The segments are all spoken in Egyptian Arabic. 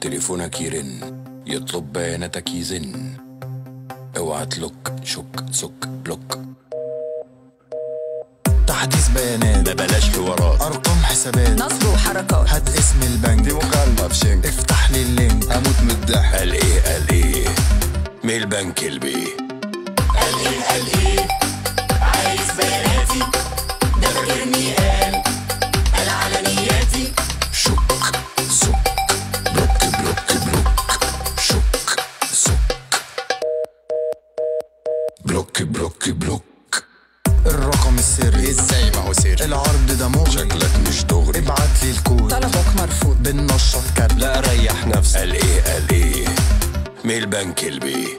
تليفونك يرن يطلب بياناتك يزن اوعى تلوك شك سك بلوك تحديث بيانات ما بلاش حوارات ارقام حسابات نصب وحركات هات اسم البنك دي مكالمة في شنك افتح لي اللينك هموت من الضحك قال ايه قال ايه مين البنك البي شك سك بلوك بلوك بلوك شك سك بلوك بلوك بلوك الرقم السري ازاي ما هو سر العرض ده مغري شكلك مش دغري ابعت لي الكود طلبك مرفوض بننشط كارت لا ريح نفسك قال ايه قال ايه مين البنك البي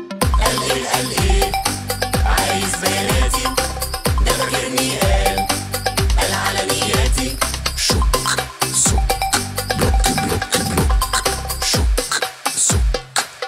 شك سك بلوك بلوك بلوك شك سك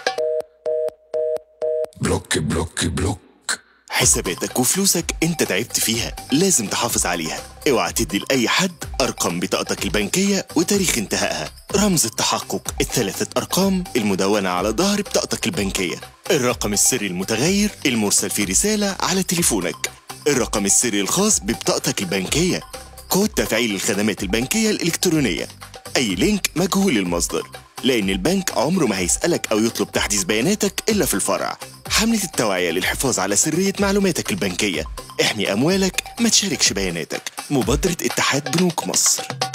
بلوك بلوك بلوك حساباتك وفلوسك انت تعبت فيها لازم تحافظ عليها اوعى تدي لأي حد أرقام بطاقتك البنكية وتاريخ انتهائها رمز التحقق الثلاثة أرقام المدونة على ظهر بطاقتك البنكية الرقم السري المتغير المرسل في رسالة على تليفونك الرقم السري الخاص ببطاقتك البنكية كود تفعيل الخدمات البنكية الإلكترونية أي لينك مجهول المصدر لأن البنك عمره ما هيسألك أو يطلب تحديث بياناتك إلا في الفرع حملة التوعية للحفاظ على سرية معلوماتك البنكية احمي أموالك ما تشاركش بياناتك مبادرة اتحاد بنوك مصر